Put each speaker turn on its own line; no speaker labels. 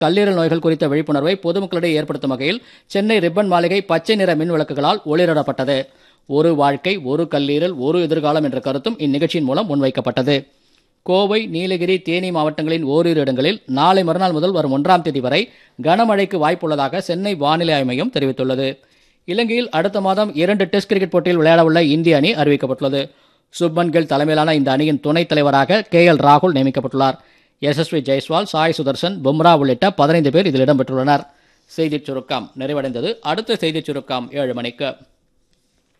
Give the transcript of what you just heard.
கல்லீரல் நோய்கள் குறித்த விழிப்புணர்வை பொதுமக்களிடையே ஏற்படுத்தும் வகையில் சென்னை ரிப்பன் மாளிகை பச்சை நிற மின் விளக்குகளால் ஒளிரிடப்பட்டது ஒரு வாழ்க்கை ஒரு கல்லீரல் ஒரு எதிர்காலம் என்ற கருத்தும் இந்நிகழ்ச்சியின் மூலம் முன்வைக்கப்பட்டது கோவை நீலகிரி தேனி மாவட்டங்களின் ஓரிரு இடங்களில் நாளை மறுநாள் முதல் வரும் ஒன்றாம் தேதி வரை கனமழைக்கு வாய்ப்புள்ளதாக சென்னை வானிலை ஆய்வு மையம் தெரிவித்துள்ளது இலங்கையில் அடுத்த மாதம் இரண்டு டெஸ்ட் கிரிக்கெட் போட்டியில் விளையாடவுள்ள இந்திய அணி அறிவிக்கப்பட்டுள்ளது சுப்மன் கில் தலைமையிலான இந்த அணியின் துணைத் தலைவராக கே எல் ராகுல் நியமிக்கப்பட்டுள்ளார் எஸ்எஸ்வி ஜெய்ஸ்வால் சாய் சுதர்சன் பும்ரா உள்ளிட்ட பதினைந்து பேர் இதில் இடம்பெற்றுள்ளனர் செய்திச் சுருக்கம் நிறைவடைந்தது அடுத்த செய்திச் சுருக்கம் ஏழு மணிக்கு